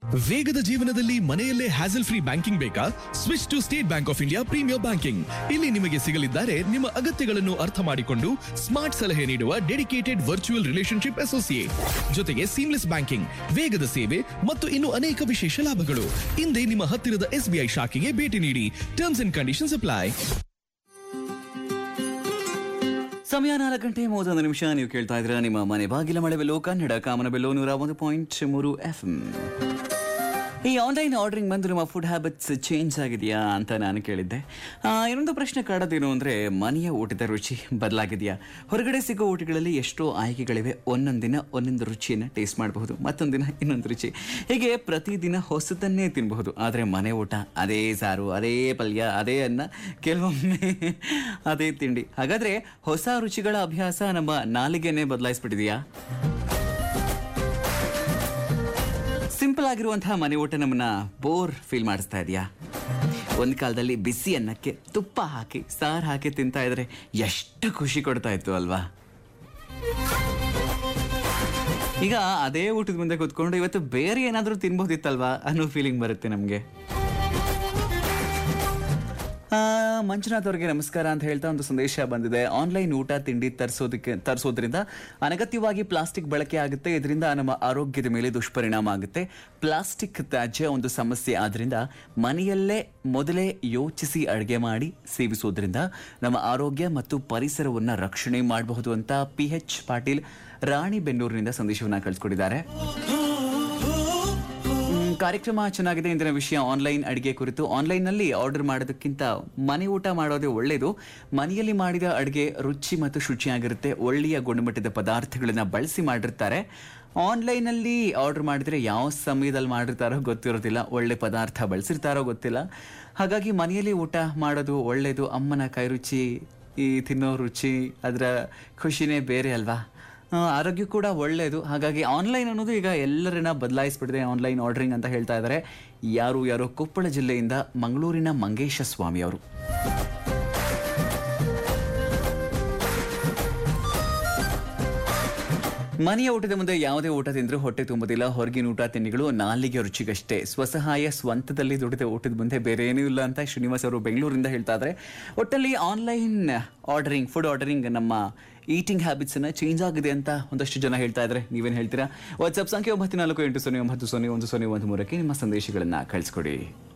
ವೇಗದ ಜೀವನದಲ್ಲಿ ಮನೆಯಲ್ಲೇ ಹ್ಯಾಸಲ್ ಫ್ರೀ ಬ್ಯಾಂಕಿಂಗ್ ಬೇಕಾ switch to State Bank of India premier banking ಇಲ್ಲಿ ನಿಮಗೆ ಸಿಗಲಿದ್ದಾರೆ ನಿಮ್ಮ ಅಗತ್ಯಗಳನ್ನು ಅರ್ಥ ಮಾಡಿಕೊಂಡು ಸ್ಮಾರ್ಟ್ ಸಲಹೆ ನೀಡುವ ಡೆಡಿಕೇಟೆಡ್ ವರ್ಚುವಲ್ ರಿಲೇಶನ್ಶಿಪ್ ಅಸೋಸಿಯೇಟ್ ಜೊತೆಗೆ ಸೀಮ್ಲೆಸ್ ಬ್ಯಾಂಕಿಂಗ್ ವೇಗದ ಸೇವೆ ಮತ್ತು ಇನ್ನು ಅನೇಕ ವಿಶೇಷ ಲಾಭಗಳು ಹಿಂದೆ ನಿಮ್ಮ ಹತ್ತಿರದ ಎಸ್ಬಿಐ ಶಾಖೆಗೆ ಭೇಟಿ ನೀಡಿ ಟರ್ಮ್ಸ್ ಅಂಡ್ ಕಂಡೀಷನ್ಸ್ ಅಪ್ಲೈ ಸಮಯ ನಾಲ್ಕು ಗಂಟೆ ಮೂವತ್ತೊಂದು ನಿಮಿಷ ನೀವು ಕೇಳ್ತಾ ಇದ್ದೀರಾ ನಿಮ್ಮ ಮನೆ ಬಾಗಿಲ ಮಳೆ ಬೆಲ್ಲು ಕನ್ನಡ ಕಾಮನ ಬೆಲ್ಲು ನೂರ ಒಂದು ಪಾಯಿಂಟ್ ಮೂರು ಎಫ್ ಈ ಆನ್ಲೈನ್ ಆರ್ಡರಿಂಗ್ ಬಂದು ನಿಮ್ಮ ಫುಡ್ ಹ್ಯಾಬಿಟ್ಸ್ ಚೇಂಜ್ ಆಗಿದೆಯಾ ಅಂತ ನಾನು ಕೇಳಿದ್ದೆ ಆ, ಇನ್ನೊಂದು ಪ್ರಶ್ನೆ ಕಾಡೋದೇನು ಅಂದರೆ ಮನೆಯ ಊಟದ ರುಚಿ ಬದಲಾಗಿದೆಯಾ ಹೊರಗಡೆ ಸಿಗೋ ಊಟಗಳಲ್ಲಿ ಎಷ್ಟೋ ಆಯ್ಕೆಗಳಿವೆ ಒಂದೊಂದು ದಿನ ಒಂದೊಂದು ರುಚಿಯನ್ನು ಟೇಸ್ಟ್ ಮಾಡಬಹುದು ಮತ್ತೊಂದು ದಿನ ಇನ್ನೊಂದು ರುಚಿ ಹೀಗೆ ಪ್ರತಿದಿನ ಹೊಸದನ್ನೇ ತಿನ್ನಬಹುದು ಆದರೆ ಮನೆ ಊಟ ಅದೇ ಸಾರು ಅದೇ ಪಲ್ಯ ಅದೇ ಅನ್ನ ಕೆಲವೊಮ್ಮೆ ಅದೇ ತಿಂಡಿ ಹಾಗಾದರೆ ಹೊಸ ರುಚಿಗಳ ಅಭ್ಯಾಸ ನಮ್ಮ ನಾಲಿಗೆನೇ ಬದಲಾಯಿಸ್ಬಿಟ್ಟಿದೆಯಾ ಸಿಂಪಲ್ ಆಗಿರುವಂತಹ ಮನೆ ಊಟ ನಮ್ಮನ್ನ ಬೋರ್ ಫೀಲ್ ಮಾಡಿಸ್ತಾ ಇದೆಯಾ ಒಂದು ಕಾಲದಲ್ಲಿ ಬಿಸಿ ಅನ್ನಕ್ಕೆ ತುಪ್ಪ ಹಾಕಿ ಸಾರು ಹಾಕಿ ತಿಂತಾ ಇದ್ರೆ ಎಷ್ಟು ಖುಷಿ ಕೊಡ್ತಾ ಇತ್ತು ಅಲ್ವಾ ಈಗ ಅದೇ ಊಟದ ಮುಂದೆ ಕೂತ್ಕೊಂಡು ಇವತ್ತು ಬೇರೆ ಏನಾದರೂ ತಿನ್ಬೋದಿತ್ತಲ್ವಾ ಅನ್ನೋ ಫೀಲಿಂಗ್ ಬರುತ್ತೆ ನಮಗೆ ಮಂಜುನಾಥ್ ಅವರಿಗೆ ನಮಸ್ಕಾರ ಅಂತ ಹೇಳ್ತಾ ಒಂದು ಸಂದೇಶ ಬಂದಿದೆ ಆನ್ಲೈನ್ ಊಟ ತಿಂಡಿ ತರಿಸೋದಕ್ಕೆ ತರಿಸೋದ್ರಿಂದ ಅನಗತ್ಯವಾಗಿ ಪ್ಲಾಸ್ಟಿಕ್ ಬಳಕೆ ಆಗುತ್ತೆ ಇದರಿಂದ ನಮ್ಮ ಆರೋಗ್ಯದ ಮೇಲೆ ದುಷ್ಪರಿಣಾಮ ಆಗುತ್ತೆ ಪ್ಲಾಸ್ಟಿಕ್ ತ್ಯಾಜ್ಯ ಒಂದು ಸಮಸ್ಯೆ ಆದ್ರಿಂದ ಮನೆಯಲ್ಲೇ ಮೊದಲೇ ಯೋಚಿಸಿ ಅಡುಗೆ ಮಾಡಿ ಸೇವಿಸೋದ್ರಿಂದ ನಮ್ಮ ಆರೋಗ್ಯ ಮತ್ತು ಪರಿಸರವನ್ನು ರಕ್ಷಣೆ ಮಾಡಬಹುದು ಅಂತ ಪಿ ಎಚ್ ಪಾಟೀಲ್ ರಾಣಿಬೆನ್ನೂರಿನಿಂದ ಸಂದೇಶವನ್ನು ಕಳಿಸ್ಕೊಟ್ಟಿದ್ದಾರೆ ಮ್, ಕಾರ್ಯಕ್ರಮ ಚೆನ್ನಾಗಿದೆ ಇಂದಿನ ವಿಷಯ ಆನ್ಲೈನ್ ಅಡಿಗೆ ಕುರಿತು ಆನ್ಲೈನ್ನಲ್ಲಿ ಆರ್ಡರ್ ಮಾಡೋದಕ್ಕಿಂತ ಮನೆ ಊಟ ಮಾಡೋದೇ ಒಳ್ಳೆಯದು ಮನೆಯಲ್ಲಿ ಮಾಡಿದ ಅಡುಗೆ ರುಚಿ ಮತ್ತು ಶುಚಿಯಾಗಿರುತ್ತೆ ಒಳ್ಳೆಯ ಗುಣಮಟ್ಟದ ಪದಾರ್ಥಗಳನ್ನು ಬಳಸಿ ಮಾಡಿರ್ತಾರೆ ಆನ್ಲೈನಲ್ಲಿ ಆರ್ಡರ್ ಮಾಡಿದರೆ ಯಾವ ಸಮಯದಲ್ಲಿ ಮಾಡಿರ್ತಾರೋ ಗೊತ್ತಿರೋದಿಲ್ಲ ಒಳ್ಳೆ ಪದಾರ್ಥ ಬಳಸಿರ್ತಾರೋ ಗೊತ್ತಿಲ್ಲ ಹಾಗಾಗಿ ಮನೆಯಲ್ಲಿ ಊಟ ಮಾಡೋದು ಒಳ್ಳೆಯದು ಅಮ್ಮನ ಕೈ ರುಚಿ ಈ ತಿನ್ನೋ ರುಚಿ ಅದರ ಖುಷಿನೇ ಬೇರೆ ಅಲ್ವಾ ಆ, ಆರೋಗ್ಯ ಕೂಡ ಒಳ್ಳೆಯದು ಹಾಗಾಗಿ ಆನ್ಲೈನ್ ಅನ್ನೋದು ಈಗ ಎಲ್ಲರನ್ನ ಬದಲಾಯಿಸ್ಬಿಟ್ಟಿದೆ ಆನ್ಲೈನ್ ಆರ್ಡರಿಂಗ್ ಅಂತ ಹೇಳ್ತಾ ಇದ್ದಾರೆ ಯಾರು ಯಾರೋ ಕೊಪ್ಪಳ ಜಿಲ್ಲೆಯಿಂದ ಮಂಗಳೂರಿನ ಮಂಗೇಶ ಸ್ವಾಮಿ ಅವರು ಮನೆಯ ಊಟದ ಮುಂದೆ ಯಾವುದೇ ಊಟ ತಿಂದರೂ ಹೊಟ್ಟೆ ತುಂಬುದಿಲ್ಲ ಹೊರಗಿನ ಊಟ ತಿಂಡಿಗಳು ನಾಲಿಗೆ ರುಚಿಗಷ್ಟೇ ಸ್ವಸಹಾಯ ಸ್ವಂತದಲ್ಲಿ ದುಡಿದ ಊಟದ ಮುಂದೆ ಬೇರೆ ಏನೂ ಇಲ್ಲ ಅಂತ ಶ್ರೀನಿವಾಸ್ ಅವರು ಬೆಂಗಳೂರಿಂದ ಹೇಳ್ತಾ ಇದ್ದಾರೆ ಒಟ್ಟಲ್ಲಿ ಆನ್ಲೈನ್ ಆರ್ಡರಿಂಗ್ ಫುಡ್ ಆರ್ಡರಿಂಗ್ ನಮ್ಮ ಈಟಿಂಗ್ ಹ್ಯಾಬಿಟ್ಸನ್ನು ಚೇಂಜ್ ಆಗಿದೆ ಅಂತ ಒಂದಷ್ಟು ಜನ ಹೇಳ್ತಾ ಇದ್ದಾರೆ ನೀವೇನು ಹೇಳ್ತೀರಾ ವಾಟ್ಸಪ್ ಸಂಖ್ಯೆ ಒಂಬತ್ತು ನಾಲ್ಕು ಎಂಟು ಸೊನ್ನೆ ಒಂಬತ್ತು ಸೊನ್ನೆ ಒಂದು ಸೊನ್ನೆ ಒಂದು ಮೂರಕ್ಕೆ ನಿಮ್ಮ ಸಂದೇಶಗಳನ್ನು ಕಳಿಸ್ಕೊಡಿ